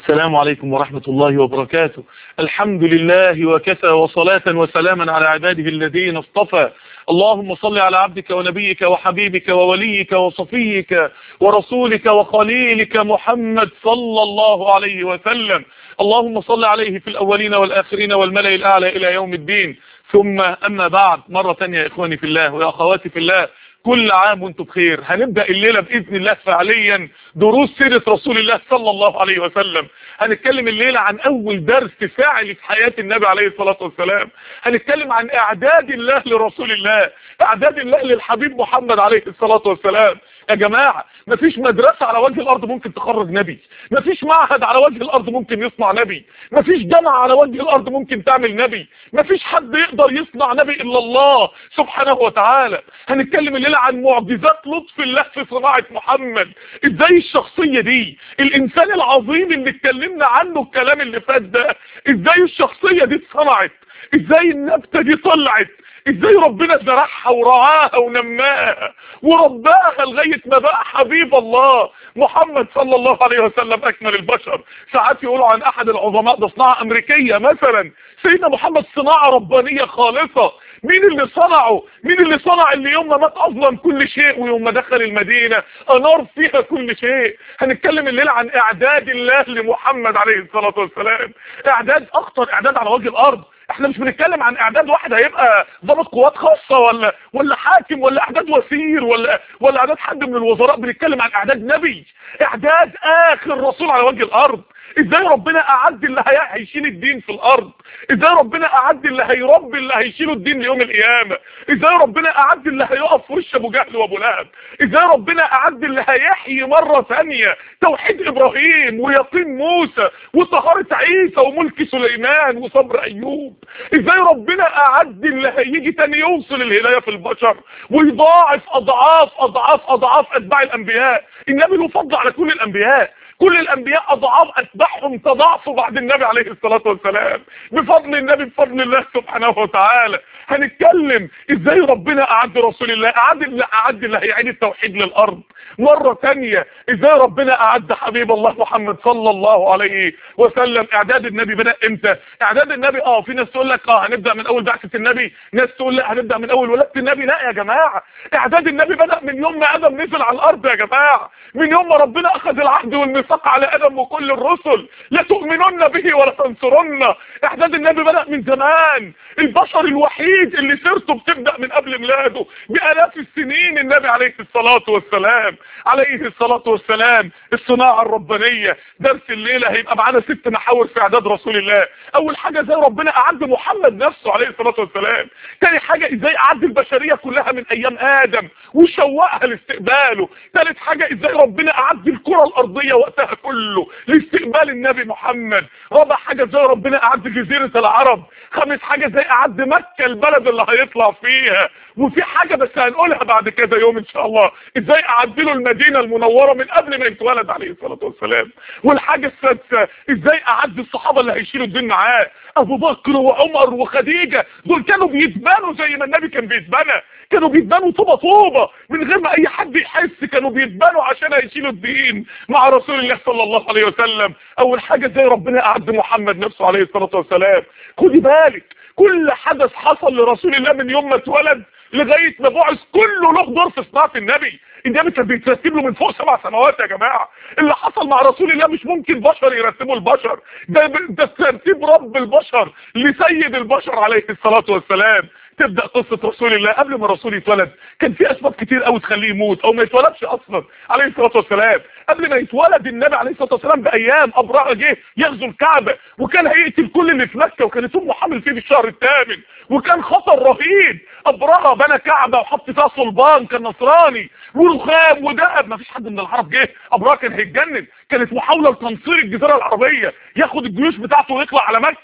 السلام عليكم ورحمة الله وبركاته الحمد لله وكفى وصلاة وسلاما على عباده الذين اصطفى اللهم صل على عبدك ونبيك وحبيبك ووليك وصفيك ورسولك وخليلك محمد صلى الله عليه وسلم اللهم صل عليه في الأولين والآخرين والملأ الأعلى إلى يوم الدين ثم أما بعد مرة تانية يا إخواني في الله ويا أخواتي في الله كل عام وانتم بخير هنبدأ الليلة بإذن الله فعليا دروس سيرة رسول الله صلى الله عليه وسلم هنتكلم الليلة عن أول درس فاعل في حياة النبي عليه الصلاة والسلام هنتكلم عن إعداد الله لرسول الله إعداد الله للحبيب محمد عليه الصلاة والسلام يا جماعة مفيش مدرسة على وجه الأرض ممكن تخرج نبي مفيش معهد على وجه الأرض ممكن يصنع نبي مفيش جامعة على وجه الأرض ممكن تعمل نبي مفيش حد يقدر يصنع نبي إلا الله سبحانه وتعالى هنتكلم الليلة عن معجزات لطف الله في صناعة محمد ازاي الشخصية دي الإنسان العظيم اللي اتكلمنا عنه الكلام اللي فات ده ازاي الشخصية دي اتصنعت ازاي النبتة دي طلعت ازاي ربنا زرعها ورعاها ونماها ورباها لغاية ما بقى حبيب الله محمد صلى الله عليه وسلم اكمل البشر ساعات يقولوا عن احد العظماء ده صناعة امريكية مثلا سيدنا محمد صناعة ربانية خالصة مين اللي صنعه مين اللي صنع اللي يوم ما مات اظلم كل شيء ويوم ما دخل المدينة انار فيها كل شيء هنتكلم الليلة عن اعداد الله لمحمد عليه الصلاة والسلام اعداد اخطر اعداد على وجه الارض احنا مش بنتكلم عن اعداد واحد هيبقى ضابط قوات خاصة ولا ولا حاكم ولا اعداد وزير ولا ولا اعداد حد من الوزراء بنتكلم عن اعداد نبي اعداد اخر رسول على وجه الارض ازاي ربنا اعد اللي هيشيل الدين في الارض ازاي ربنا اعد اللي هيربي اللي هيشيلوا الدين ليوم القيامه ازاي ربنا اعد اللي هيقف في وش ابو جهل وابو لهب ازاي ربنا اعد اللي هيحيي مره ثانيه توحيد ابراهيم ويقين موسى وطهاره عيسى وملك سليمان وصبر ايوب ازاي ربنا اعد اللي هيجي تاني يوصل الهدايه في البشر ويضاعف اضعاف اضعاف اضعاف اتباع الانبياء النبي له فضل على كل الانبياء كل الانبياء اضعاف اتباعهم تضاعفوا بعد النبي عليه الصلاة والسلام بفضل النبي بفضل الله سبحانه وتعالى هنتكلم ازاي ربنا اعد رسول الله اعد اللي اعد اللي هيعيد التوحيد للارض مرة تانية ازاي ربنا اعد حبيب الله محمد صلى الله عليه وسلم اعداد النبي بدأ امتى اعداد النبي اه في ناس تقول لك اه هنبدأ من اول بعثة النبي ناس تقول لا هنبدأ من اول ولادة النبي لا يا جماعة اعداد النبي بدأ من يوم ما ادم نزل على الارض يا جماعة من يوم ما ربنا اخذ العهد والميثاق على ادم وكل الرسل لا تؤمنن به ولا تنصرن اعداد النبي بدأ من زمان البشر الوحيد اللي سيرته بتبدأ من قبل ميلاده بالاف السنين النبي عليه الصلاة والسلام عليه الصلاة والسلام الصناعة الربانية درس الليلة هيبقى معانا ست محاور في اعداد رسول الله اول حاجة ازاي ربنا اعد محمد نفسه عليه الصلاة والسلام تاني حاجة ازاي اعد البشرية كلها من ايام ادم وشوقها لاستقباله تالت حاجة ازاي ربنا اعد الكرة الارضية وقتها كله لاستقبال النبي محمد رابع حاجة ازاي ربنا اعد جزيرة العرب خامس حاجة ازاي اعد مكة البلد اللي هيطلع فيها وفي حاجة بس هنقولها بعد كده يوم ان شاء الله ازاي اعد له المدينة المنورة من قبل ما يتولد عليه الصلاة والسلام والحاجة السادسة ازاي اعد الصحابة اللي هيشيلوا الدين معاه ابو بكر وعمر وخديجة دول كانوا بيتبانوا زي ما النبي كان بيتبنى كانوا بيتبانوا طوبة طوبة من غير ما اي حد يحس كانوا بيتبانوا عشان هيشيلوا الدين مع رسول الله صلى الله عليه وسلم اول حاجة زي ربنا اعد محمد نفسه عليه الصلاة والسلام خدي بالك كل حدث حصل لرسول الله من يوم ما اتولد لغاية ما بعث كله له دور في صناعة النبي النبي كان بيترتب له من فوق سبع سنوات يا جماعة اللي حصل مع رسول الله مش ممكن بشر يرتبوا البشر ده, ده ترتيب رب البشر لسيد البشر عليه الصلاة والسلام تبدأ قصة رسول الله قبل ما الرسول يتولد كان في اسباب كتير قوي تخليه يموت او ما يتولدش اصلا عليه الصلاة والسلام قبل ما يتولد النبي عليه الصلاة والسلام بايام ابرهة جه يغزو الكعبة وكان هيقتل كل اللي في مكة وكانت امه حامل فيه في الشهر الثامن وكان خطر رهيب ابرهة بنى كعبة وحط فيها صلبان كان نصراني ورخام ودهب ما فيش حد من العرب جه ابرهة كان هيتجنن كانت محاولة لتنصير الجزيرة العربية ياخد الجيوش بتاعته ويطلع على مكة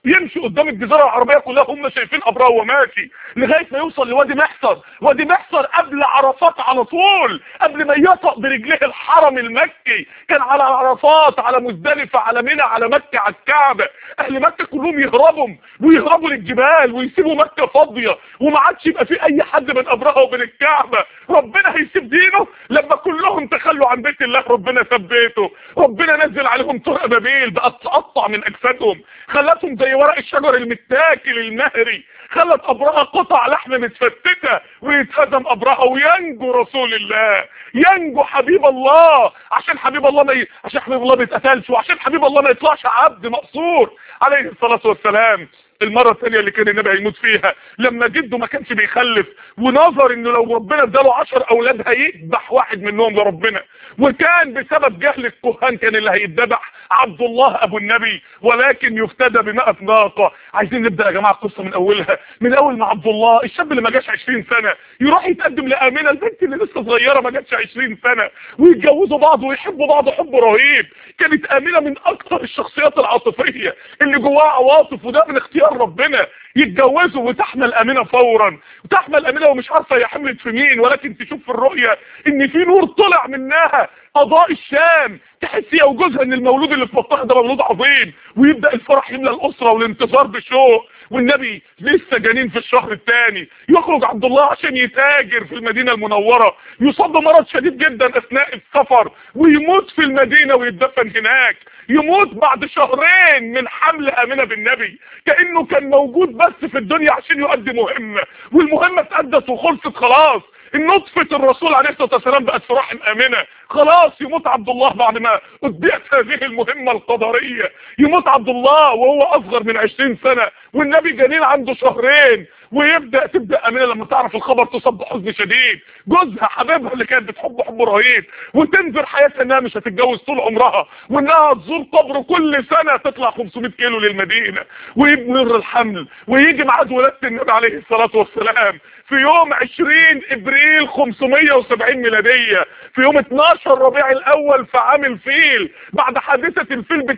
يمشي قدام الجزيره العربيه كلها هم شايفين ابرهه وهو ماشي لغايه ما يوصل لوادي محصر وادي محصر قبل عرفات على طول قبل ما يطأ برجليه الحرم المكي كان على عرفات على مزدلفه على منى على مكه على الكعبه اهل مكه كلهم يهربوا ويهربوا للجبال ويسيبوا مكه فاضيه وما عادش يبقى في اي حد من ابرهه وبين الكعبه ربنا هيسيب دينه لما كلهم تخلوا عن بيت الله ربنا ثبته ربنا نزل عليهم طرق بابيل بقت تقطع من اجسادهم خلتهم زي ورق الشجر المتاكل المهري خلت ابرهه قطع لحم متفتته ويتهزم ابرهه وينجو رسول الله ينجو حبيب الله عشان حبيب الله ما ي... عشان حبيب الله ما يتقتلش وعشان حبيب الله ما يطلعش عبد مقصور عليه الصلاه والسلام المرة الثانية اللي كان النبي هيموت فيها لما جده ما كانش بيخلف ونظر انه لو ربنا اداله عشر اولاد هيذبح واحد منهم لربنا وكان بسبب جهل الكهان كان اللي هيتذبح عبد الله ابو النبي ولكن يفتدى بمئة ناقة عايزين نبدأ يا جماعة القصة من اولها من اول ما عبد الله الشاب اللي ما جاش 20 سنة يروح يتقدم لآمنة البنت اللي لسه صغيرة ما جاتش 20 سنة ويتجوزوا بعض ويحبوا بعض حب رهيب كانت آمنة من اكثر الشخصيات العاطفية اللي جواها عواطف وده من اختيار ربنا يتجوزوا وتحمل امنه فورا وتحمل امنه ومش عارفه هي حملت في مين ولكن تشوف في الرؤيه ان في نور طلع منها قضاء الشام تحس هي وجوزها ان المولود اللي في بطنها ده مولود عظيم ويبدا الفرح يملى الاسره والانتظار بشوق والنبي لسه جنين في الشهر الثاني يخرج عبد الله عشان يتاجر في المدينه المنوره يصاب بمرض شديد جدا اثناء السفر ويموت في المدينه ويتدفن هناك يموت بعد شهرين من حمل امنه بالنبي كانه كان موجود بس في الدنيا عشان يؤدي مهمه والمهمه اتأدت وخلصت خلاص النطفة الرسول عليه الصلاة والسلام بقت في رحم آمنة خلاص يموت عبد الله بعد ما أديت هذه المهمة القدرية يموت عبد الله وهو أصغر من عشرين سنة والنبي جنين عنده شهرين ويبدأ تبدأ أمينة لما تعرف الخبر تصاب بحزن شديد جوزها حبيبها اللي كانت بتحبه حب رهيب وتنذر حياتها انها مش هتتجوز طول عمرها وانها تزور قبره كل سنة تطلع 500 كيلو للمدينة ويبنر الحمل ويجي ميعاد ولادة النبي عليه الصلاة والسلام في يوم 20 ابريل 570 ميلادية في يوم 12 ربيع الاول في عام الفيل بعد حادثة الفيل ب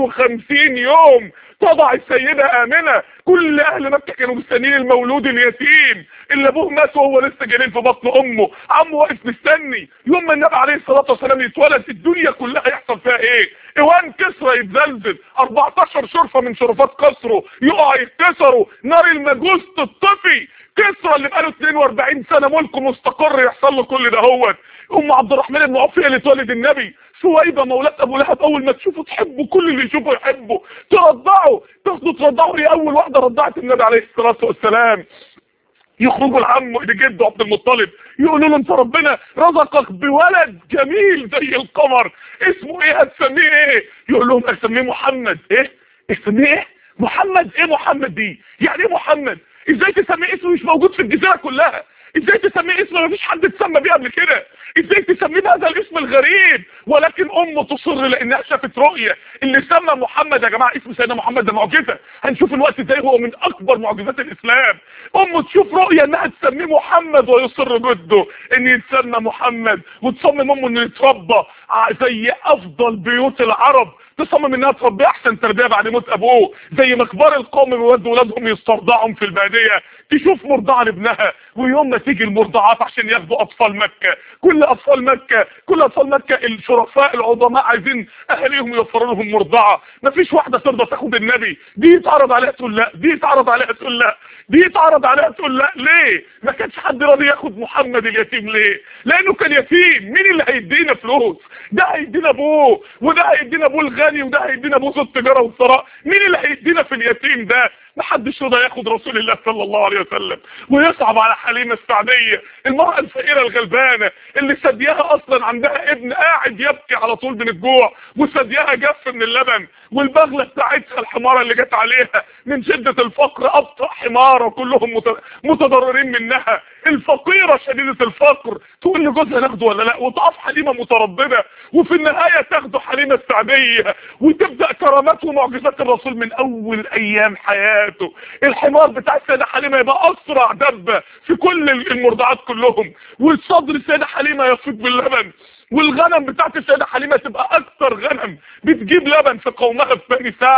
52 يوم تضع السيدة آمنة كل أهل مكة كانوا مستنيين المولود اليتيم اللي أبوه مات وهو لسه جنين في بطن أمه عمه واقف مستني يوم ما النبي عليه الصلاة والسلام يتولد الدنيا كلها يحصل فيها إيه إيوان كسرى يتزلزل 14 شرفة من شرفات قصره يقع يتكسروا نار المجوس تطفي كسرى اللي بقاله 42 سنة ملكه مستقر يحصل له كل ده هو ام عبد الرحمن بن عوف هي اللي تولد النبي سويبة مولاة ابو لهب اول ما تشوفه تحبه كل اللي يشوفه يحبه ترضعه تاخده ترضعه هي اول واحدة رضعت النبي عليه الصلاة والسلام يخرجوا لعمه لجده عبد المطلب يقولوا له انت ربنا رزقك بولد جميل زي القمر اسمه ايه هتسميه ايه يقول لهم اسميه محمد ايه اسميه ايه محمد ايه محمد دي يعني ايه محمد ازاي تسميه اسمه مش موجود في الجزيره كلها ازاي تسميه اسم ما فيش حد اتسمى بيه قبل كده ازاي تسميه بهذا الاسم الغريب ولكن امه تصر لانها شافت رؤيه اللي سمى محمد يا جماعه اسم سيدنا محمد ده معجزه هنشوف الوقت ازاي هو من اكبر معجزات الاسلام امه تشوف رؤيه انها تسميه محمد ويصر جده ان يتسمى محمد وتصمم امه انه يتربى زي افضل بيوت العرب تصمم انها تربيه احسن تربيه بعد موت ابوه زي ما كبار القوم بيودوا ولادهم يسترضعهم في الباديه تشوف مرضعه لابنها ويوم ما تيجي المرضعات عشان ياخدوا اطفال مكه كل اطفال مكه كل اطفال مكه الشرفاء العظماء عايزين اهاليهم يوفروا لهم مرضعه مفيش واحده ترضى تاخد النبي دي يتعرض عليها تقول لا دي يتعرض عليها تقول لا دي يتعرض عليها تقول لا ليه ما كانش حد راضي ياخد محمد اليتيم ليه لانه كان يتيم مين اللي هيدينا فلوس ده هيدينا ابوه وده هيدينا ابوه الغني وده هيدينا ابوه ذو التجاره والثراء مين اللي هيدينا في اليتيم ده محدش رضى ياخد رسول الله صلى الله عليه وسلم ويصعب على حليمه السعديه المراه الفقيره الغلبانه اللي ثديها اصلا عندها ابن قاعد يبكي على طول من الجوع وثديها جف من اللبن والبغله بتاعتها الحماره اللي جت عليها من شده الفقر ابطا حماره كلهم متضررين منها الفقيره شديده الفقر تقول لجوزها ناخده ولا لا وتقف حليمه متردده وفي النهايه تاخده حليمه السعديه وتبدا كرامات ومعجزات الرسول من اول ايام حياته الحمار بتاع السيده حليمه يبقى اسرع دبه في كل المرضعات كلهم والصدر السيده حليمه يفيض باللبن والغنم بتاعت السيده حليمه تبقى اكتر غنم بتجيب لبن في قومها في بني سعد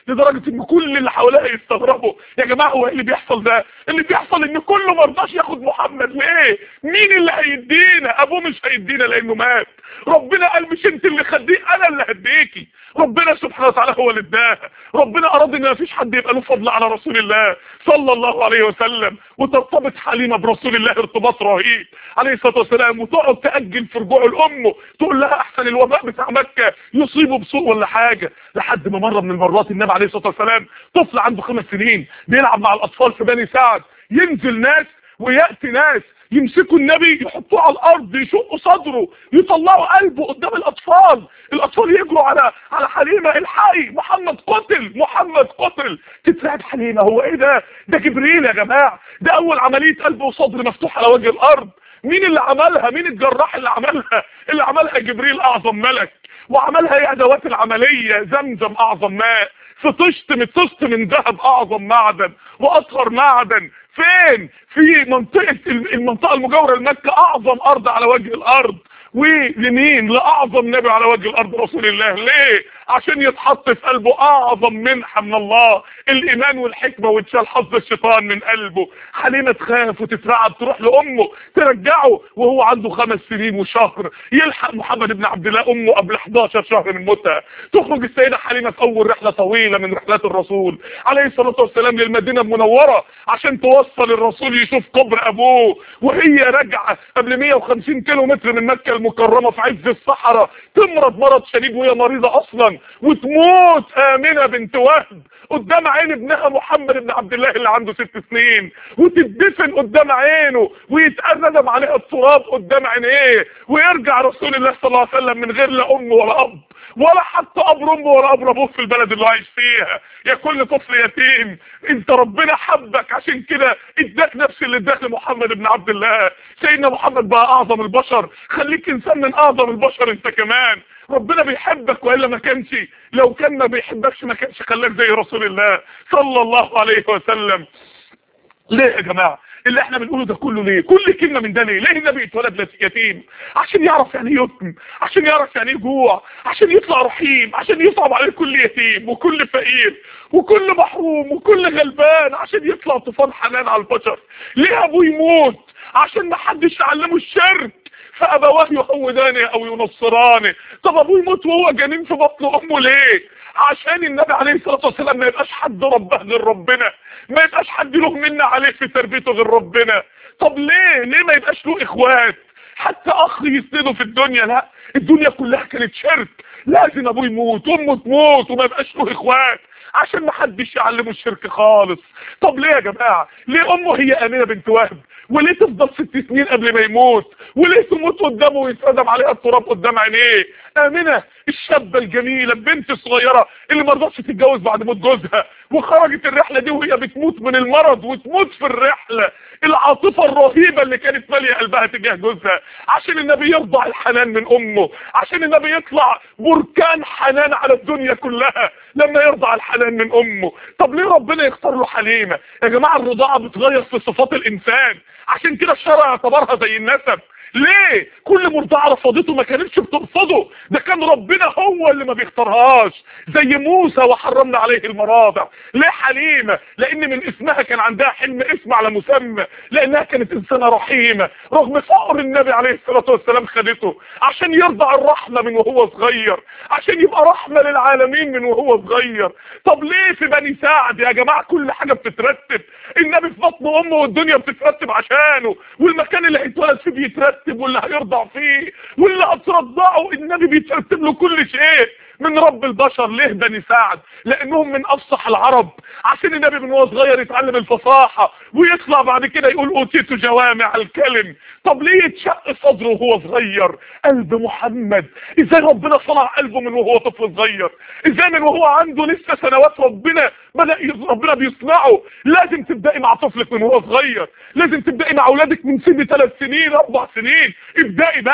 لدرجة ان كل اللي حواليها يستغربوا يا جماعة هو ايه اللي بيحصل ده اللي بيحصل ان كله مرضاش ياخد محمد ليه مين اللي هيدينا ابوه مش هيدينا لانه مات ربنا قال مش انت اللي خديه انا اللي هديكي ربنا سبحانه وتعالى هو اللي اداها ربنا اراد ان مفيش حد يبقى له فضل على رسول الله صلى الله عليه وسلم وترتبط حليمه برسول الله ارتباط رهيب عليه الصلاه والسلام وتقعد تاجل في رجوعه لامه تقول لها احسن الوباء بتاع مكه يصيبه بسوء ولا حاجه لحد ما مره من المرات النبي عليه الصلاه والسلام طفل عنده خمس سنين بيلعب مع الاطفال في بني سعد ينزل ناس وياتي ناس يمسكوا النبي يحطوه على الارض يشقوا صدره يطلعوا قلبه قدام الاطفال الاطفال يجروا على على حليمه الحقي محمد قتل محمد قتل تترعب حليمه هو ايه ده ده جبريل يا جماعه ده اول عمليه قلب وصدر مفتوح على وجه الارض مين اللي عملها مين الجراح اللي عملها اللي عملها جبريل اعظم ملك وعملها ايه ادوات العمليه زمزم اعظم ماء في طشت من طشت من ذهب اعظم معدن واطهر معدن فين في منطقة المنطقة المجاورة لمكة اعظم ارض على وجه الارض ولمين لاعظم نبي على وجه الارض رسول الله ليه عشان يتحط في قلبه اعظم منحة من الله الايمان والحكمة وتشال حظ الشيطان من قلبه حليمة تخاف وتترعب تروح لامه ترجعه وهو عنده خمس سنين وشهر يلحق محمد بن عبد الله امه قبل 11 شهر من موتها تخرج السيدة حليمة في اول رحلة طويلة من رحلات الرسول عليه الصلاة والسلام للمدينة المنورة عشان توصل الرسول يشوف قبر ابوه وهي راجعة قبل 150 كيلو متر من مكة المكرمة في عز الصحراء تمرض مرض شديد وهي مريضة اصلا وتموت امنة بنت وهب قدام عين ابنها محمد بن عبد الله اللي عنده ست سنين وتدفن قدام عينه ويتأردم عليها التراب قدام عينيه ويرجع رسول الله صلى الله عليه وسلم من غير لا ام ولا اب ولا حتى قبر امه ولا قبر ابوه في البلد اللي عايش فيها يا كل طفل يتيم انت ربنا حبك عشان كده اداك نفس اللي اداك لمحمد بن عبد الله سيدنا محمد بقى اعظم البشر خليك انسان من اعظم البشر انت كمان ربنا بيحبك والا ما كانش لو كان ما بيحبكش ما كانش خلاك زي رسول الله صلى الله عليه وسلم ليه يا جماعه اللي احنا بنقوله ده كله ليه كل كلمه من ده ليه ليه النبي اتولد يتيم عشان يعرف يعني ايه يتم عشان يعرف يعني ايه جوع عشان يطلع رحيم عشان يصعب عليه كل يتيم وكل فقير وكل محروم وكل غلبان عشان يطلع طوفان حنان على البشر ليه ابوه يموت عشان ما حدش يعلمه الشرك فابواه يهودانه او ينصرانه طب ابوه يموت وهو جنين في بطن امه ليه عشان النبي عليه الصلاه والسلام ما يبقاش حد ربه غير ربنا ما يبقاش حد له منا عليه في تربيته غير ربنا طب ليه ليه ما يبقاش له اخوات حتى اخ يسنده في الدنيا لا الدنيا كلها كانت شرك لازم ابوه يموت امه تموت وما يبقاش له اخوات عشان ما حدش يعلمه الشرك خالص طب ليه يا جماعه ليه امه هي امينه بنت وهب وليه تفضل ست سنين قبل ما يموت وليه تموت قدامه ويتردم عليها التراب قدام عينيه امنه الشابه الجميله البنت الصغيره اللي ما رضتش تتجوز بعد موت جوزها وخرجت الرحله دي وهي بتموت من المرض وتموت في الرحله العاطفه الرهيبه اللي كانت ماليه قلبها تجاه جوزها عشان النبي يرضع الحنان من امه عشان النبي يطلع بركان حنان على الدنيا كلها لما يرضع الحنان من امه طب ليه ربنا يختار له حليمه يا جماعه الرضاعه بتغير في صفات الانسان عشان كده الشرع اعتبرها زي النسب ليه كل مرضعه رفضته ما كانتش بترفضه ده كان ربنا هو اللي ما بيختارهاش زي موسى وحرمنا عليه المراضع ليه حليمه لان من اسمها كان عندها حلم اسم على مسمى لانها كانت انسانه رحيمه رغم فقر النبي عليه الصلاه والسلام خدته عشان يرضع الرحمه من وهو صغير عشان يبقى رحمه للعالمين من وهو صغير طب ليه في بني سعد يا جماعه كل حاجه بتترتب النبي في بطن امه والدنيا بتترتب عشانه والمكان اللي هيتولد فيه بيترتب واللي هيرضع فيه واللي هترضعه النبي بيترتب له كل شيء من رب البشر ليه بني سعد لانهم من افصح العرب عشان النبي من وهو صغير يتعلم الفصاحة ويطلع بعد كده يقول اوتيت جوامع الكلم طب ليه يتشق صدره وهو صغير قلب محمد ازاي ربنا صنع قلبه من وهو طفل صغير ازاي من وهو عنده لسه سنوات ربنا بدأ ربنا بيصنعه لازم تبدأي مع طفلك من وهو صغير لازم تبدأي مع اولادك من سن ثلاث سنين اربع سنين ابدأي بقى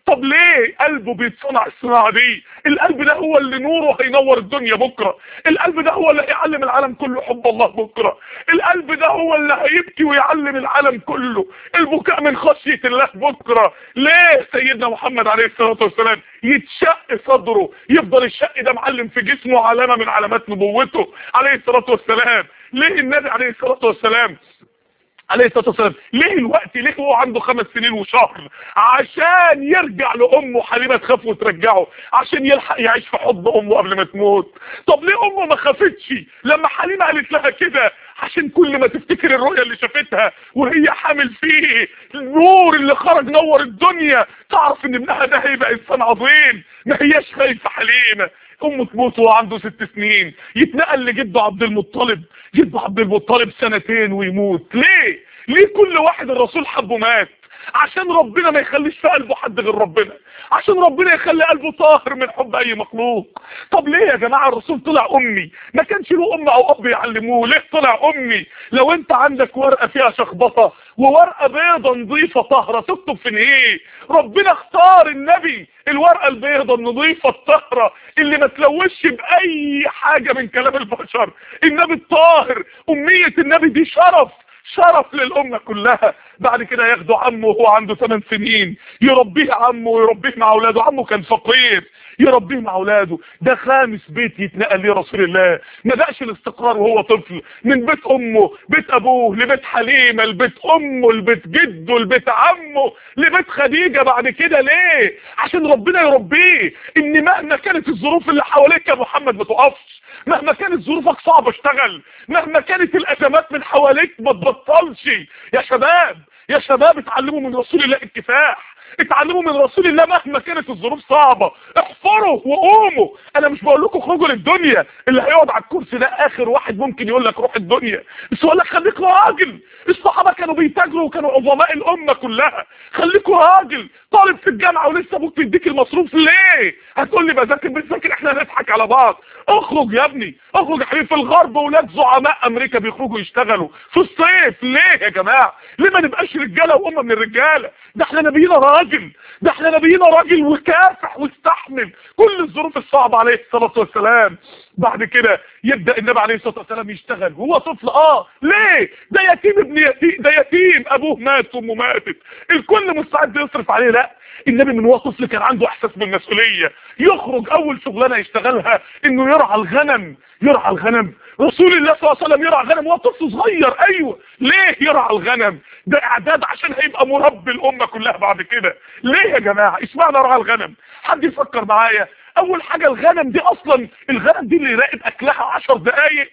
طب ليه قلبه بيتصنع الصناعه دي القلب ده هو اللي نوره هينور الدنيا بكره القلب ده هو اللي هيعلم العالم كله حب الله بكره القلب ده هو اللي هيبكي ويعلم العالم كله البكاء من خشيه الله بكره ليه سيدنا محمد عليه الصلاه والسلام يتشق صدره يفضل الشق ده معلم في جسمه علامه من علامات نبوته عليه الصلاه والسلام ليه النبي عليه الصلاه والسلام عليه الصلاه والسلام ليه الوقت ليه هو عنده خمس سنين وشهر عشان يرجع لامه حليمه تخاف وترجعه عشان يلحق يعيش في حضن امه قبل ما تموت طب ليه امه ما خافتش لما حليمه قالت لها كده عشان كل ما تفتكر الرؤيا اللي شافتها وهي حامل فيه النور اللي خرج نور الدنيا تعرف ان ابنها ده هيبقى انسان عظيم ما هياش خايفه حليمه امه تموت وهو عنده ست سنين يتنقل لجده عبد المطلب جده عبد المطلب سنتين ويموت ليه ليه كل واحد الرسول حبه مات عشان ربنا ما يخليش في قلبه حد غير ربنا عشان ربنا يخلي قلبه طاهر من حب اي مخلوق طب ليه يا جماعه الرسول طلع امي ما كانش له ام او اب يعلموه ليه طلع امي لو انت عندك ورقه فيها شخبطه وورقه بيضه نظيفه طاهره تكتب في ايه ربنا اختار النبي الورقه البيضه النظيفه الطاهره اللي ما تلوثش باي حاجه من كلام البشر النبي الطاهر اميه النبي دي شرف شرف للأمة كلها بعد كده ياخده عمه وهو عنده 8 سنين يربيه عمه ويربيه مع اولاده عمه كان فقير يربيه مع اولاده ده خامس بيت يتنقل ليه رسول الله ما بقاش الاستقرار وهو طفل من بيت امه بيت ابوه لبيت حليمه لبيت امه لبيت جده لبيت عمه لبيت خديجه بعد كده ليه عشان ربنا يربيه ان مهما كانت الظروف اللي حواليك يا محمد ما تقفش مهما كانت ظروفك صعبه اشتغل مهما كانت الازمات من حواليك ما تبطلش يا شباب يا شباب اتعلموا من رسول الله الكفاح اتعلموا من رسول الله مهما كانت الظروف صعبة احفروا وقوموا انا مش بقول لكم اخرجوا للدنيا اللي هيقعد على الكرسي ده اخر واحد ممكن يقول لك روح الدنيا بس يقول لك خليك راجل الصحابة كانوا بيتاجروا وكانوا عظماء الامة كلها خليكوا راجل طالب في الجامعة ولسه ابوك بيديك المصروف ليه هتقول لي بذاكر بتذاكر احنا هنضحك على بعض اخرج يا ابني اخرج يا حبيبي في الغرب ولاد زعماء امريكا بيخرجوا يشتغلوا في الصيف ليه يا جماعة ليه ما نبقاش رجالة وامة من الرجالة ده احنا نبينا راجل ده احنا نبينا راجل وكافح واستحمل كل الظروف الصعبة عليه الصلاة والسلام بعد كده يبدأ النبي عليه الصلاة والسلام يشتغل هو طفل اه ليه ده يتيم ابن يتيم ده يتيم ابوه مات وامه ماتت الكل مستعد يصرف عليه لا النبي من هو طفل كان عنده احساس بالمسؤولية يخرج اول شغلانة يشتغلها انه يرعى الغنم يرعى الغنم رسول الله صلى الله عليه وسلم يرعى الغنم وهو طفل صغير ايوه ليه يرعى الغنم ده اعداد عشان هيبقى مربي الامة كلها بعد كده ليه يا جماعة اشمعنى رعى الغنم حد يفكر معايا اول حاجة الغنم دي اصلا الغنم دي اللي يراقب اكلها عشر دقايق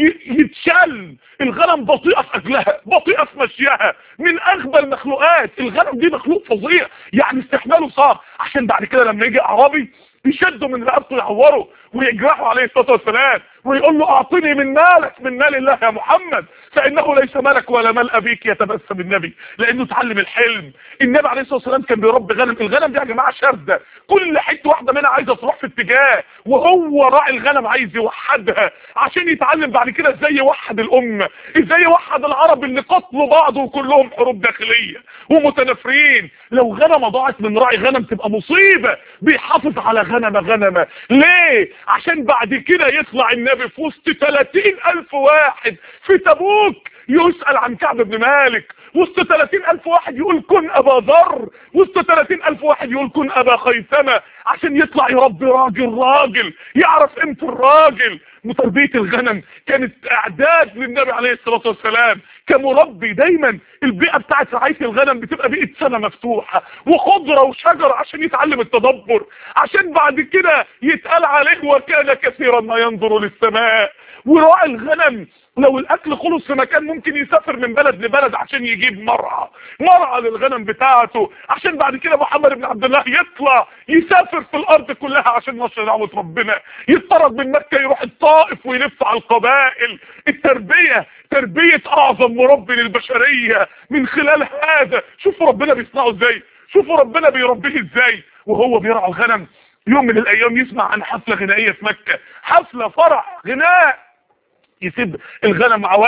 يتشل الغنم بطيئة في اكلها بطيئة في مشيها من اغبى المخلوقات الغنم دي مخلوق فظيع يعني استحماله صعب عشان بعد كده لما يجي اعرابي يشدوا من رقبته يعوروا ويجرحوا عليه الصلاه والسلام ويقول له اعطني من مالك من مال الله يا محمد فانه ليس مالك ولا مال ابيك يتبسم النبي لانه اتعلم الحلم النبي عليه الصلاه والسلام كان بيربي غنم الغنم دي يا جماعه شرده كل حته واحده منها عايزه تروح في اتجاه وهو راعي الغنم عايز يوحدها عشان يتعلم بعد كده ازاي يوحد الامه ازاي يوحد العرب اللي قتلوا بعض وكلهم حروب داخليه ومتنافرين لو غنمه ضاعت من راعي غنم تبقى مصيبه بيحافظ على غنمه غنمه ليه عشان بعد كده يطلع النبي في وسط 30 الف واحد في تبوك يسأل عن كعب بن مالك وسط 30 الف واحد يقول كن ابا ذر وسط 30 الف واحد يقول كن ابا خيثمة عشان يطلع يربي راجل راجل يعرف قيمه الراجل وتربيه الغنم كانت اعداد للنبي عليه الصلاه والسلام كمربي دايما البيئه بتاعت رعايه الغنم بتبقى بيئه سنه مفتوحه وخضره وشجر عشان يتعلم التدبر عشان بعد كده يتقال عليه وكان كثيرا ما ينظر للسماء وراعي الغنم لو الاكل خلص في مكان ممكن يسافر من بلد لبلد عشان يجيب مرعى مرعى للغنم بتاعته عشان بعد كده محمد بن عبد الله يطلع يسافر في الارض كلها عشان نشر دعوه ربنا يطرد من مكه يروح الطائف ويلف على القبائل التربيه تربيه اعظم مربي للبشريه من خلال هذا شوفوا ربنا بيصنعه ازاي شوفوا ربنا بيربيه ازاي وهو بيرعى الغنم يوم من الايام يسمع عن حفله غنائيه في مكه حفله فرح غناء يسيب الغنم مع واحد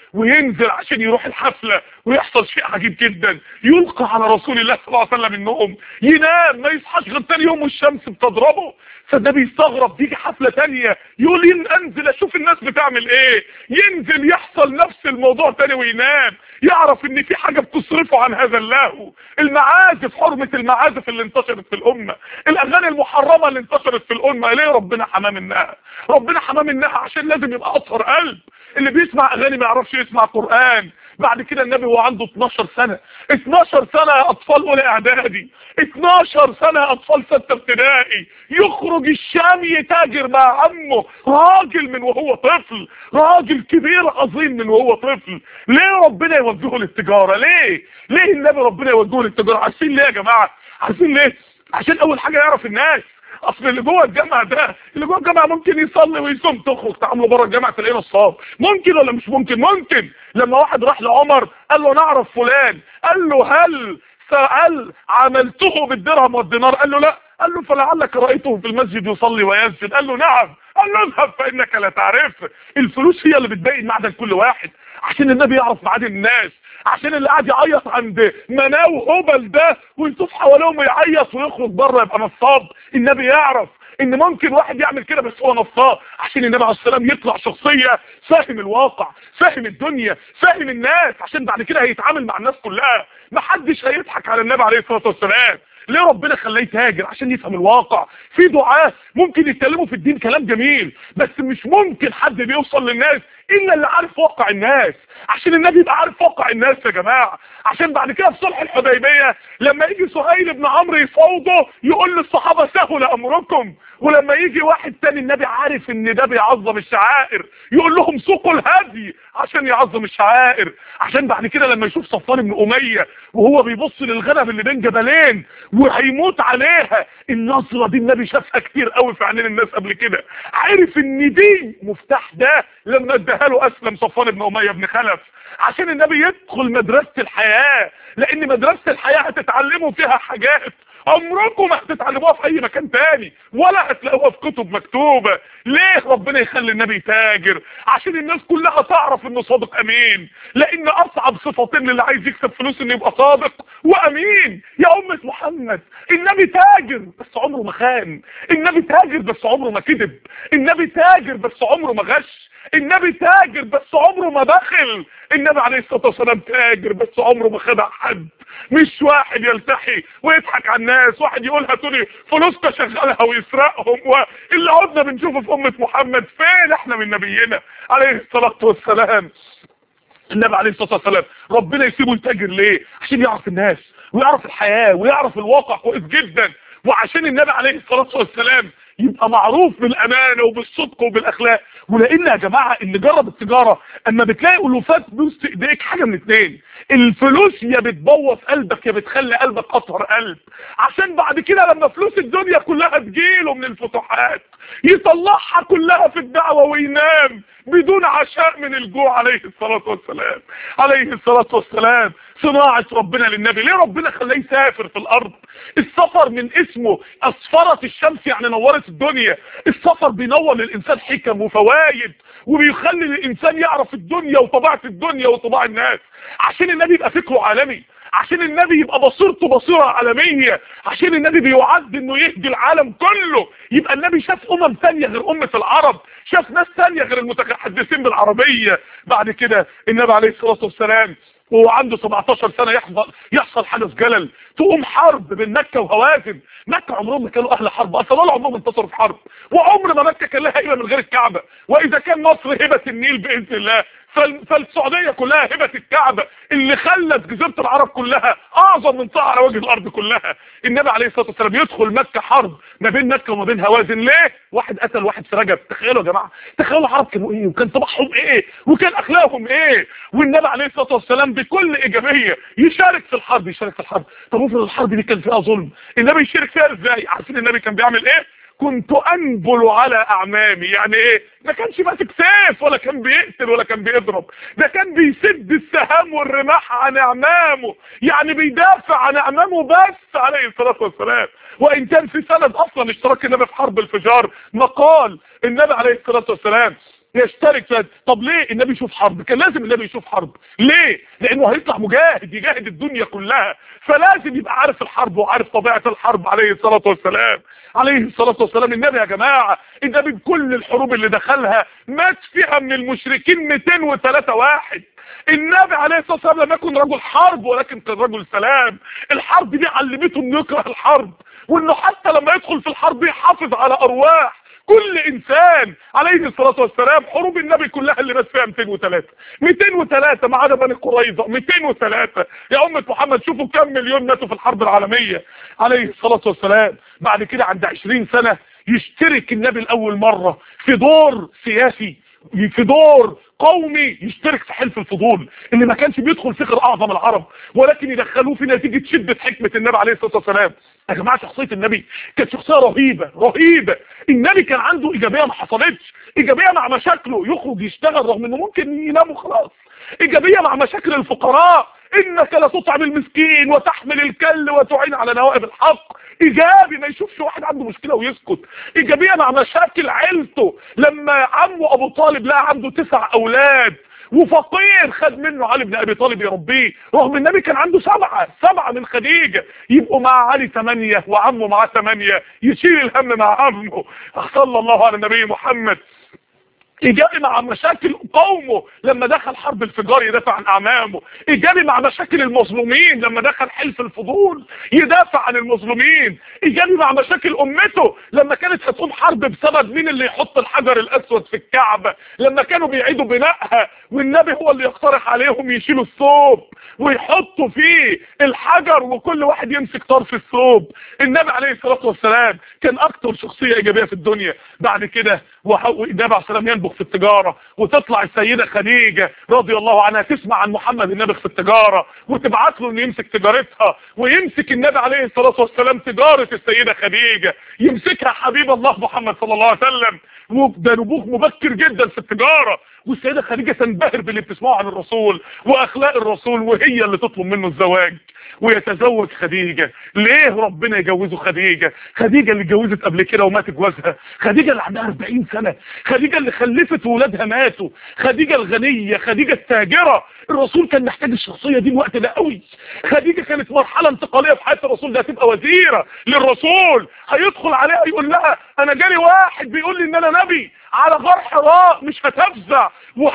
وينزل عشان يروح الحفلة ويحصل شيء عجيب جدا يلقى على رسول الله صلى الله عليه وسلم النوم ينام ما يصحاش غير تاني يوم والشمس بتضربه فالنبي يستغرب تيجي حفلة تانية يقول ين انزل اشوف الناس بتعمل ايه ينزل يحصل نفس الموضوع تاني وينام يعرف ان في حاجة بتصرفه عن هذا اللهو المعازف حرمة المعازف اللي انتشرت في الامة الاغاني المحرمة اللي انتشرت في الامة ليه ربنا حماه منها ربنا حماه منها عشان لازم يبقى اطهر قلب اللي بيسمع اغاني ما يعرفش يسمع قرآن بعد كده النبي هو عنده 12 سنة 12 سنة يا اطفال اولى اعدادي 12 سنة يا اطفال ستة ابتدائي يخرج الشام يتاجر مع عمه راجل من وهو طفل راجل كبير عظيم من وهو طفل ليه ربنا يوجهه للتجارة ليه ليه النبي ربنا يوجهه للتجارة عارفين ليه يا جماعة عارفين ليه عشان اول حاجة يعرف الناس اصل اللي جوه الجامعه ده اللي جوه الجامعه ممكن يصلي ويصوم تخرج تعامله بره الجامعه تلاقيه نصاب ممكن ولا مش ممكن ممكن لما واحد راح لعمر قال له نعرف فلان قال له هل سأل عملته بالدرهم والدينار قال له لا قال له فلعلك رأيته في المسجد يصلي ويسجد قال له نعم قال له اذهب فإنك لا تعرف الفلوس هي اللي بتبين معدن كل واحد عشان النبي يعرف معادن الناس عشان اللي قاعد يعيط عند مناو هبل ده ويشوف حواليهم يعيط ويخرج بره يبقى نصاب النبي يعرف ان ممكن واحد يعمل كده بس هو نصاب عشان النبي عليه السلام يطلع شخصية فاهم الواقع فاهم الدنيا فاهم الناس عشان بعد كده هيتعامل مع الناس كلها محدش هيضحك على النبي عليه الصلاة والسلام ليه ربنا خلاه يتاجر عشان يفهم الواقع في دعاة ممكن يتكلموا في الدين كلام جميل بس مش ممكن حد بيوصل للناس الا اللي عارف واقع الناس عشان النبي يبقى عارف واقع الناس يا جماعه عشان بعد كده في صلح الحديبيه لما يجي سهيل بن عمرو يفاوضه يقول للصحابه سهل امركم ولما يجي واحد تاني النبي عارف ان ده بيعظم الشعائر يقول لهم سوقوا الهدي عشان يعظم الشعائر عشان بعد كده لما يشوف صفوان بن اميه وهو بيبص للغنم اللي بين جبلين وهيموت عليها النظره دي النبي شافها كتير قوي في عينين الناس قبل كده عارف ان دي مفتاح ده لما اداها له اسلم صفوان بن اميه بن خلف عشان النبي يدخل مدرسه الحياه لان مدرسه الحياه هتتعلموا فيها حاجات عمركم ما هتتعلموها في اي مكان تاني ولا هتلاقوها في كتب مكتوبة ليه ربنا يخلي النبي يتاجر عشان الناس كلها تعرف انه صادق امين لان اصعب صفتين للي عايز يكسب فلوس انه يبقى صادق وامين يا امة محمد النبي تاجر بس عمره ما خان النبي تاجر بس عمره ما كذب النبي تاجر بس عمره ما غش النبي تاجر بس عمره ما بخل النبي عليه الصلاة والسلام تاجر بس عمره ما خدع حد مش واحد يلتحي ويضحك على الناس واحد يقول هاتولي فلوس تشغلها ويسرقهم واللي عدنا بنشوفه في أمة محمد فين احنا من نبينا عليه الصلاة والسلام النبي عليه الصلاة والسلام ربنا يسيبه يتاجر ليه عشان يعرف الناس ويعرف الحياة ويعرف الواقع كويس جدا وعشان النبي عليه الصلاة والسلام يبقى معروف بالامانه وبالصدق وبالاخلاق ولان يا جماعه اللي جرب التجاره اما بتلاقي الوفات فلوس في ايديك حاجه من اتنين الفلوس يا بتبوظ قلبك يا بتخلي قلبك اطهر قلب عشان بعد كده لما فلوس الدنيا كلها تجيله من الفتوحات يطلعها كلها في الدعوه وينام بدون عشاء من الجوع عليه الصلاه والسلام عليه الصلاه والسلام صناعه ربنا للنبي ليه ربنا خلاه يسافر في الارض السفر من اسمه اصفرت الشمس يعني نورت الدنيا السفر بينور للإنسان حكم وفوايد وبيخلي الإنسان يعرف الدنيا وطبيعة الدنيا وطباع الناس عشان النبي يبقى فكره عالمي عشان النبي يبقى بصيرته بصيرة عالمية عشان النبي بيعد انه يهدي العالم كله يبقى النبي شاف امم ثانية غير امة العرب شاف ناس ثانية غير المتحدثين بالعربية بعد كده النبي عليه الصلاة والسلام وهو عنده 17 سنة يحصل يحصل حدث جلل تقوم حرب بين مكة وهوازن مكة عمرهم ما كانوا اهل حرب اصلا ولا عمرهم انتصروا في حرب وعمر ما مكة كان لها هبة من غير الكعبة واذا كان مصر هبة النيل باذن الله فالسعودية كلها هبة الكعبة اللي خلت جزيرة العرب كلها اعظم منطقة على وجه الارض كلها النبي عليه الصلاة والسلام يدخل مكة حرب ما بين مكة وما بين هوازن ليه واحد قتل واحد في رجب تخيلوا يا جماعة تخيلوا العرب كانوا ايه وكان طبعهم ايه وكان اخلاقهم ايه والنبي عليه الصلاة والسلام بكل ايجابية يشارك في الحرب يشارك في الحرب طب افرض الحرب دي كان فيها ظلم النبي يشارك فيها ازاي عارفين النبي كان بيعمل ايه كنت انبل على اعمامي يعني ايه ما كانش ماسك سيف ولا كان بيقتل ولا كان بيضرب ده كان بيسد السهام والرماح عن اعمامه يعني بيدافع عن اعمامه بس عليه الصلاة والسلام وان كان في سند اصلا اشتراك النبي في حرب الفجار مقال النبي عليه الصلاة والسلام يشترك في طب ليه النبي يشوف حرب كان لازم النبي يشوف حرب ليه لانه هيطلع مجاهد يجاهد الدنيا كلها فلازم يبقى عارف الحرب وعارف طبيعه الحرب عليه الصلاه والسلام عليه الصلاه والسلام النبي يا جماعه النبي بكل الحروب اللي دخلها مات فيها من المشركين 203 واحد النبي عليه الصلاه والسلام لم يكن رجل حرب ولكن كان رجل سلام الحرب دي علمته انه يكره الحرب وانه حتى لما يدخل في الحرب يحافظ على ارواح كل انسان عليه الصلاة والسلام حروب النبي كلها اللي مات فيها 203 203 ما عدا بني قريظة 203 يا أمة محمد شوفوا كم مليون ماتوا في الحرب العالمية عليه الصلاة والسلام بعد كده عند 20 سنة يشترك النبي لأول مرة في دور سياسي في دور قومي يشترك في حلف الفضول اللي ما كانش بيدخل فيه غير اعظم العرب ولكن يدخلوه في نتيجة شدة حكمة النبي عليه الصلاة والسلام يا جماعة شخصية النبي كانت شخصية رهيبة رهيبة النبي كان عنده ايجابية ما حصلتش ايجابية مع مشاكله يخرج يشتغل رغم انه ممكن ينام وخلاص ايجابية مع مشاكل الفقراء انك لا تطعم المسكين وتحمل الكل وتعين على نوائب الحق ايجابي ما يشوفش واحد عنده مشكلة ويسكت ايجابية مع مشاكل عيلته لما عمه ابو طالب لقى عنده تسع اولاد وفقير خد منه علي بن ابي طالب يربيه رغم النبي كان عنده سبعة سبعة من خديجة يبقوا مع علي ثمانية وعمه معاه ثمانية يشيل الهم مع عمه صلى الله على النبي محمد ايجابي مع مشاكل قومه لما دخل حرب الفجار يدافع عن اعمامه ايجابي مع مشاكل المظلومين لما دخل حلف الفضول يدافع عن المظلومين ايجابي مع مشاكل امته لما كانت هتقوم حرب بسبب مين اللي يحط الحجر الاسود في الكعبة لما كانوا بيعيدوا بنائها والنبي هو اللي يقترح عليهم يشيلوا الثوب ويحطوا فيه الحجر وكل واحد يمسك طرف الثوب النبي عليه الصلاة والسلام كان اكتر شخصية ايجابية في الدنيا بعد كده النبي عليه السلام ينبغ في التجارة وتطلع السيدة خديجة رضي الله عنها تسمع عن محمد النبي في التجارة وتبعت له انه يمسك تجارتها ويمسك النبي عليه الصلاة والسلام تجارة السيدة خديجة يمسكها حبيب الله محمد صلى الله عليه وسلم وده نبوغ مبكر جدا في التجارة والسيدة خديجة تنبهر باللي بتسمعه عن الرسول واخلاق الرسول وهي اللي تطلب منه الزواج ويتزوج خديجة ليه ربنا يجوزه خديجة خديجة اللي اتجوزت قبل كده ومات جوازها خديجة اللي عندها 40 سنة خديجة اللي خلفت وولادها ماتوا خديجة الغنية خديجة التاجرة الرسول كان محتاج الشخصية دي الوقت ده قوي خديجة كانت مرحلة انتقالية في حياة الرسول ده هتبقى وزيرة للرسول هيدخل عليها يقول لها انا جالي واحد بيقول لي ان انا نبي على غار حراء مش هتفزع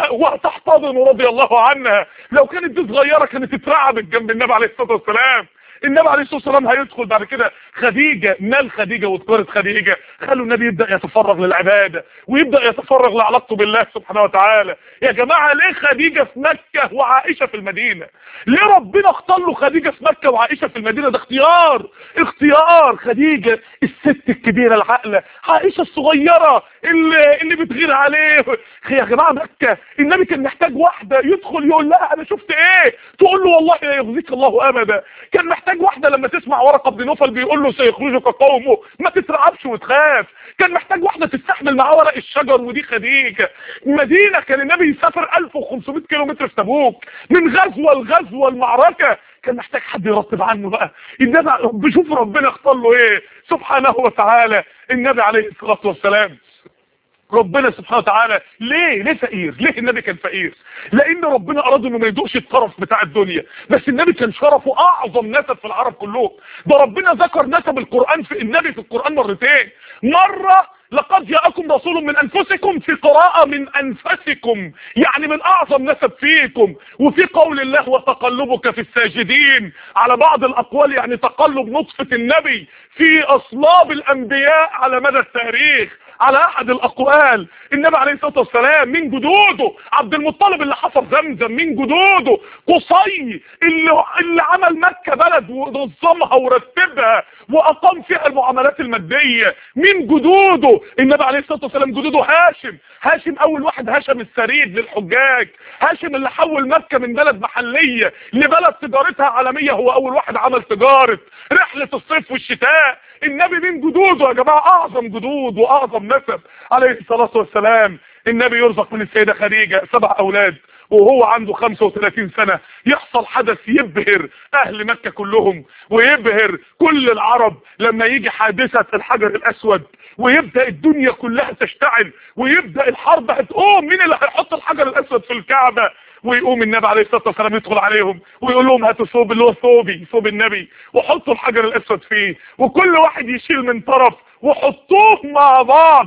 وهتحتضن رضي الله عنها لو كانت دي صغيرة كانت اترعبت جنب النبي عليه الصلاة والسلام النبي عليه الصلاة والسلام هيدخل بعد كده خديجة مال خديجة وذكرت خديجة خلوا النبي يبدأ يتفرغ للعبادة ويبدأ يتفرغ لعلاقته بالله سبحانه وتعالى يا جماعة ليه خديجة في مكة وعائشة في المدينة ليه ربنا اختار له خديجة في مكة وعائشة في المدينة ده اختيار اختيار خديجة الست الكبيرة العاقلة عائشة الصغيرة اللي, اللي بتغير عليه يا جماعة مكة النبي كان محتاج واحدة يدخل يقول لها انا شفت ايه تقول له والله لا يخزيك الله ابدا كان محتاج واحدة لما تسمع ورقة بن نوفل بيقول له سيخرجك قومه ما تترعبش وتخاف كان محتاج واحدة تستحمل معاه ورق الشجر ودي خديجة مدينة كان النبي يسافر 1500 كيلو متر في تبوك من غزوة لغزوة المعركة كان محتاج حد يرتب عنه بقى النبي بشوف ربنا اختار له ايه سبحانه وتعالى النبي عليه الصلاة والسلام ربنا سبحانه وتعالى ليه ليه فقير ليه النبي كان فقير لان ربنا اراد انه ما يدوقش الطرف بتاع الدنيا بس النبي كان شرفه اعظم نسب في العرب كلهم ده ربنا ذكر نسب القرآن في النبي في القرآن مرتين مرة لقد جاءكم رسول من انفسكم في قراءة من انفسكم يعني من اعظم نسب فيكم وفي قول الله وتقلبك في الساجدين على بعض الاقوال يعني تقلب نطفة النبي في اصلاب الانبياء على مدى التاريخ على احد الاقوال النبي عليه الصلاة والسلام من جدوده عبد المطلب اللي حفر زمزم من جدوده قصي اللي, اللي عمل مكة بلد ونظمها ورتبها واقام فيها المعاملات المادية من جدوده النبي عليه الصلاة والسلام جدوده هاشم هاشم اول واحد هشم السريد للحجاج هاشم اللي حول مكة من بلد محلية لبلد تجارتها عالمية هو اول واحد عمل تجارة رحلة الصيف والشتاء النبي من جدوده يا جماعة اعظم جدود واعظم نسب عليه الصلاة والسلام النبي يرزق من السيدة خديجة سبع اولاد وهو عنده 35 سنة يحصل حدث يبهر اهل مكة كلهم ويبهر كل العرب لما يجي حادثة الحجر الاسود ويبدأ الدنيا كلها تشتعل ويبدأ الحرب هتقوم مين اللي هيحط الحجر الاسود في الكعبة ويقوم النبي عليه الصلاه والسلام يدخل عليهم ويقول لهم هاتوا ثوب اللي هو ثوبي ثوب النبي وحطوا الحجر الاسود فيه وكل واحد يشيل من طرف وحطوه مع بعض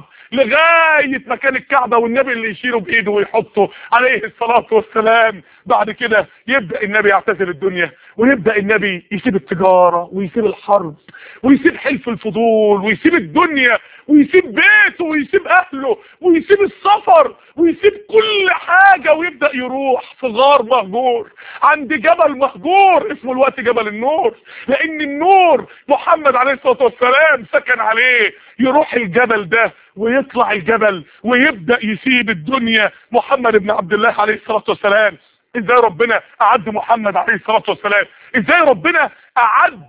لغاية مكان الكعبة والنبي اللي يشيله بايده ويحطه عليه الصلاة والسلام بعد كده يبدأ النبي يعتزل الدنيا ويبدأ النبي يسيب التجارة ويسيب الحرب ويسيب حلف الفضول ويسيب الدنيا ويسيب بيته ويسيب اهله ويسيب السفر ويسيب كل حاجة ويبدأ يروح في غار مهجور عند جبل مهجور اسمه الوقت جبل النور لان النور محمد عليه الصلاة والسلام سكن عليه يروح الجبل ده ويطلع الجبل ويبدأ يسيب الدنيا محمد بن عبد الله عليه الصلاة والسلام ازاي ربنا اعد محمد عليه الصلاة والسلام ازاي ربنا اعد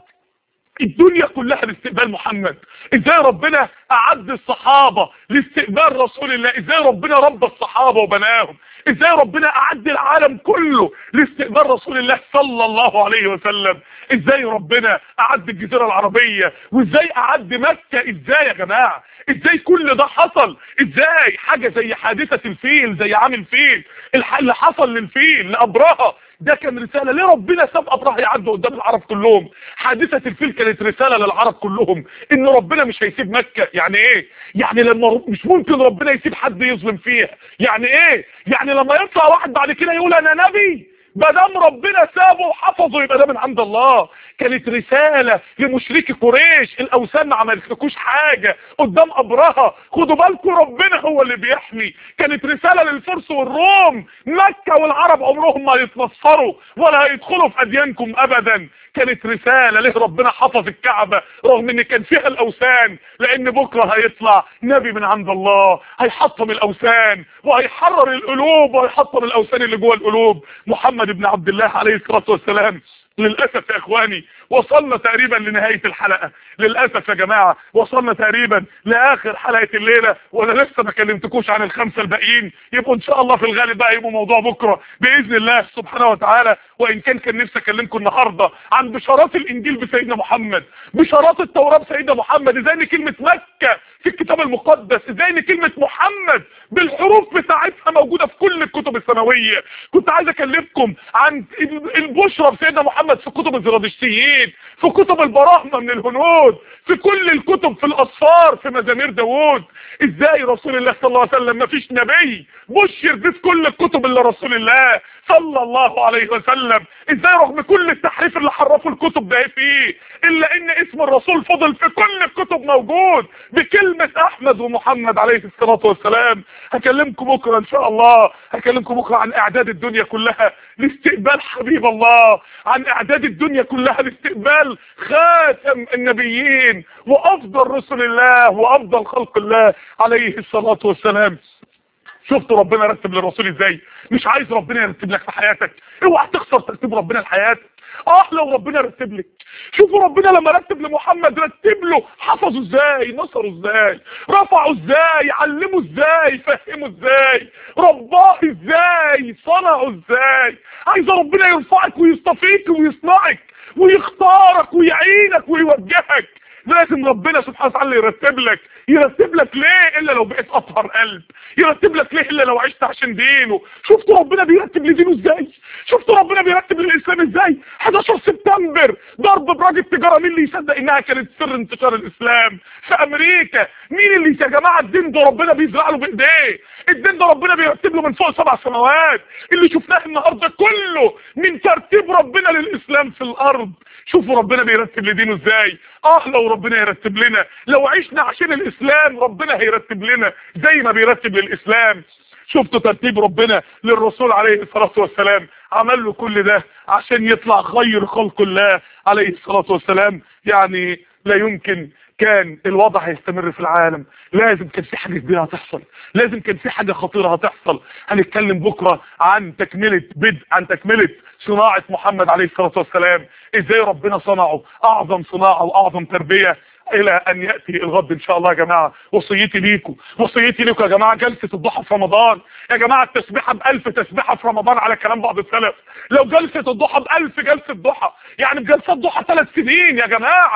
الدنيا كلها لاستقبال محمد ازاي ربنا اعد الصحابة لاستقبال رسول الله ازاي ربنا ربى الصحابة وبناهم ازاي ربنا اعد العالم كله لاستقبال رسول الله صلى الله عليه وسلم ازاي ربنا اعد الجزيرة العربية وازاي اعد مكة ازاي يا جماعة ازاي كل ده حصل ازاي حاجة زي حادثة الفيل زي عام الفيل اللي حصل للفيل لابرهة ده كان رسالة ليه ربنا ساب ابرهة يعدوا قدام العرب كلهم حادثة الفيل كانت رسالة للعرب كلهم ان ربنا مش هيسيب مكة يعني ايه يعني لما مش ممكن ربنا يسيب حد يظلم فيها يعني ايه يعني لما يطلع واحد بعد كده يقول انا نبي ما دام ربنا سابه وحفظه يبقى ده من عند الله كانت رسالة لمشركي قريش الاوثان ما عملتلكوش حاجة قدام ابرهة خدوا بالكم ربنا هو اللي بيحمي كانت رسالة للفرس والروم مكة والعرب عمرهم ما يتنصروا ولا هيدخلوا في اديانكم ابدا كانت رسالة ليه ربنا حفظ الكعبة رغم ان كان فيها الاوثان لان بكرة هيطلع نبي من عند الله هيحطم الاوثان وهيحرر القلوب وهيحطم الاوثان اللي جوه القلوب محمد بن عبد الله عليه الصلاة والسلام للأسف يا اخواني وصلنا تقريبا لنهاية الحلقة للأسف يا جماعة وصلنا تقريبا لآخر حلقة الليلة وانا لسه ما كلمتكوش عن الخمسة الباقيين يبقوا ان شاء الله في الغالب بقى يبقوا موضوع بكرة بإذن الله سبحانه وتعالى وإن كان كان نفسي اكلمكم النهاردة عن بشارات الإنجيل بسيدنا محمد بشارات التوراة بسيدنا محمد ازاي ان كلمة مكة في الكتاب المقدس ازاي ان كلمة محمد بالحروف بتاعتها موجودة في كل الكتب السماوية كنت عايز اكلمكم عن البشرى بسيدنا محمد في كتب الزرادشتيين في كتب البراهمة من الهنود في كل الكتب في الاصفار في مزامير داوود ازاي رسول الله صلى الله عليه وسلم ما فيش نبي بشر دي في كل الكتب اللي رسول الله صلى الله عليه وسلم ازاي رغم كل التحريف اللي حرفوا الكتب ده فيه الا ان اسم الرسول فضل في كل الكتب موجود بكلمة احمد ومحمد عليه الصلاة والسلام هكلمكم بكرة ان شاء الله هكلمكم بكرة عن اعداد الدنيا كلها لاستقبال حبيب الله عن اعداد الدنيا كلها لاستقبال خاتم النبيين وافضل رسل الله وافضل خلق الله عليه الصلاة والسلام شفتوا ربنا رتب للرسول ازاي مش عايز ربنا يرتب لك في حياتك اوعى تخسر ترتيب ربنا لحياتك اه لو ربنا رتب لك شوفوا ربنا لما رتب لمحمد رتب له حفظه ازاي نصره ازاي رفعه ازاي علمه ازاي فهمه ازاي رباه ازاي صنعه ازاي عايز ربنا يرفعك ويصطفيك ويصنعك ويختارك ويعينك ويوجهك لازم ربنا سبحانه وتعالى يرتب لك يرتب لك ليه الا لو بقيت اطهر قلب يرتب لك ليه الا لو عشت عشان دينه شفتوا ربنا بيرتب لدينه ازاي شفتوا ربنا بيرتب للاسلام ازاي 11 سبتمبر ضرب براج التجاره مين اللي يصدق انها كانت سر انتشار الاسلام في امريكا مين اللي يا جماعه الدين ده ربنا بيزرع له بايديه الدين ده ربنا بيرتب له من فوق سبع سماوات اللي شفناه النهارده كله من ترتيب ربنا للاسلام في الارض شوفوا ربنا بيرتب لدينه ازاي اه لو ربنا يرتب لنا لو عشنا عشان الاسلام ربنا هيرتب لنا زي ما بيرتب للاسلام شفتوا ترتيب ربنا للرسول عليه الصلاة والسلام عمل له كل ده عشان يطلع خير خلق الله عليه الصلاة والسلام يعني لا يمكن كان الوضع هيستمر في العالم لازم كان في حاجة كبيرة هتحصل لازم كان في حاجة خطيرة هتحصل هنتكلم بكرة عن تكملة بدء عن تكملة صناعة محمد عليه الصلاة والسلام ازاي ربنا صنعه اعظم صناعة واعظم تربية الى ان يأتي الغد ان شاء الله يا جماعة وصيتي ليكم وصيتي ليكم يا جماعة جلسة الضحى في رمضان يا جماعة التسبيحة بألف تسبيحة في رمضان على كلام بعض السلف لو جلسة الضحى بألف جلسة ضحى يعني بجلسات ضحى ثلاث سنين يا جماعة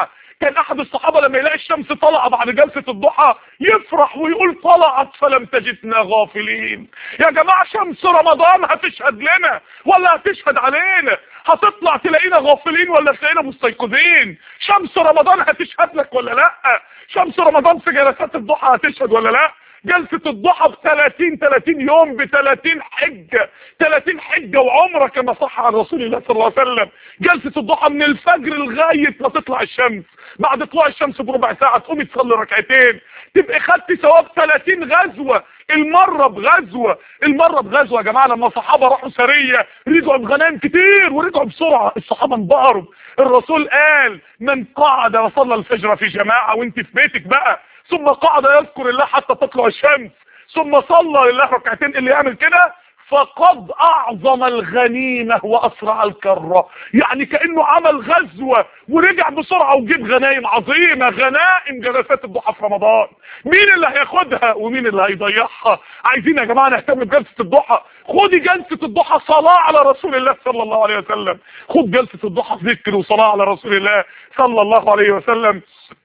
كان احد الصحابة لما يلاقي الشمس طالعة بعد جلسة الضحى يفرح ويقول طلعت فلم تجدنا غافلين يا جماعة شمس رمضان هتشهد لنا ولا هتشهد علينا هتطلع تلاقينا غافلين ولا تلاقينا مستيقظين شمس رمضان هتشهد لك ولا لا شمس رمضان في جلسات الضحى هتشهد ولا لا جلسة الضحى ب 30 30 يوم ب 30 حجة 30 حجة وعمرة كما صح عن رسول الله صلى الله عليه وسلم جلسة الضحى من الفجر لغاية ما تطلع الشمس بعد طلوع الشمس بربع ساعة تقومي تصلي ركعتين تبقي خدتي ثواب 30 غزوة المرة بغزوة المرة بغزوة يا جماعة لما الصحابة راحوا سرية رجعوا بغنائم كتير ورجعوا بسرعة الصحابة انبهروا الرسول قال من قعد وصلى الفجر في جماعة وانت في بيتك بقى ثم قعد يذكر الله حتى تطلع الشمس ثم صلى لله ركعتين اللي يعمل كده فقد اعظم الغنيمة واسرع الكرة يعني كأنه عمل غزوة ورجع بسرعة وجيب غنايم عظيمة غنائم جلسات الضحى في رمضان مين اللي هياخدها ومين اللي هيضيعها عايزين يا جماعة نهتم بجلسة الضحى خدي جلسة الضحى صلاة على رسول الله صلى الله عليه وسلم خد جلسة الضحى ذكر وصلاة على رسول الله صلى الله عليه وسلم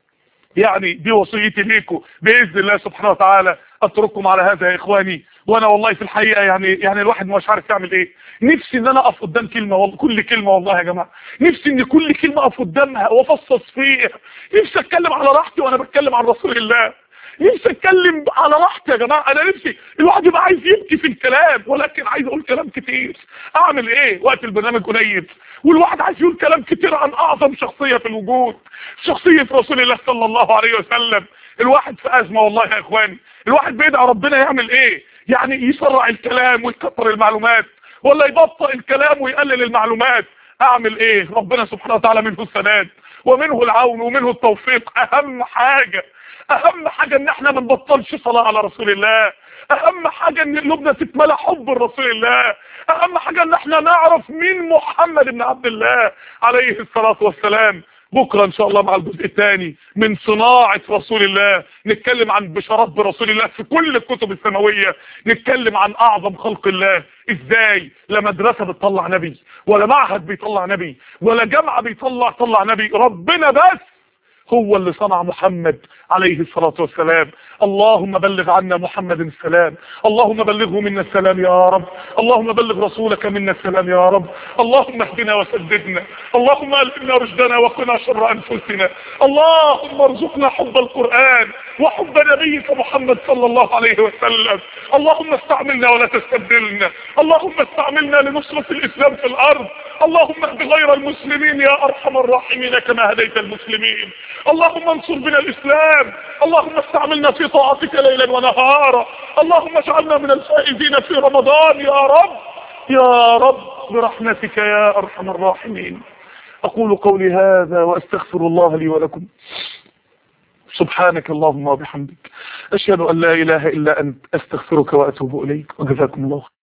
يعني دي وصيتي ليكم باذن الله سبحانه وتعالى اترككم على هذا يا اخواني وانا والله في الحقيقه يعني يعني الواحد مش عارف يعمل ايه نفسي ان انا اقف قدام كلمه والله كل كلمه والله يا جماعه نفسي ان كل كلمه اقف قدامها وافصص فيها نفسي اتكلم على راحتي وانا بتكلم عن رسول الله نفسي اتكلم على راحتي يا جماعه انا نفسي الواحد يبقى عايز يبكي في الكلام ولكن عايز اقول كلام كتير اعمل ايه وقت البرنامج قليل والواحد عايز يقول كلام كتير عن اعظم شخصيه في الوجود شخصيه رسول الله صلى الله عليه وسلم الواحد في ازمه والله يا اخواني الواحد بيدعي ربنا يعمل ايه يعني يسرع الكلام ويكتر المعلومات ولا يبطئ الكلام ويقلل المعلومات اعمل ايه ربنا سبحانه وتعالى منه السداد ومنه العون ومنه التوفيق اهم حاجة اهم حاجة ان احنا ما نبطلش صلاة على رسول الله اهم حاجة ان قلوبنا تتملى حب رسول الله اهم حاجة ان احنا نعرف مين محمد بن عبد الله عليه الصلاة والسلام بكرة ان شاء الله مع الجزء الثاني من صناعة رسول الله نتكلم عن بشارات برسول الله في كل الكتب السماوية نتكلم عن اعظم خلق الله ازاي لا مدرسة بتطلع نبي ولا معهد بيطلع نبي ولا جامعة بيطلع طلع نبي ربنا بس هو اللي صنع محمد عليه الصلاة والسلام اللهم بلغ عنا محمد السلام اللهم بلغه منا السلام يا رب اللهم بلغ رسولك منا السلام يا رب اللهم اهدنا وسددنا اللهم ألهمنا رشدنا وقنا شر أنفسنا اللهم ارزقنا حب القرآن وحب نبيك محمد صلى الله عليه وسلم اللهم استعملنا ولا تستبدلنا اللهم استعملنا لنصرة الإسلام في الأرض اللهم اهد غير المسلمين يا أرحم الراحمين كما هديت المسلمين اللهم انصر بنا الإسلام اللهم استعملنا في طاعتك ليلا ونهارا اللهم اجعلنا من الفائزين في رمضان يا رب يا رب برحمتك يا أرحم الراحمين أقول قولي هذا وأستغفر الله لي ولكم سبحانك اللهم وبحمدك أشهد أن لا إله إلا أنت أستغفرك وأتوب إليك وجزاكم الله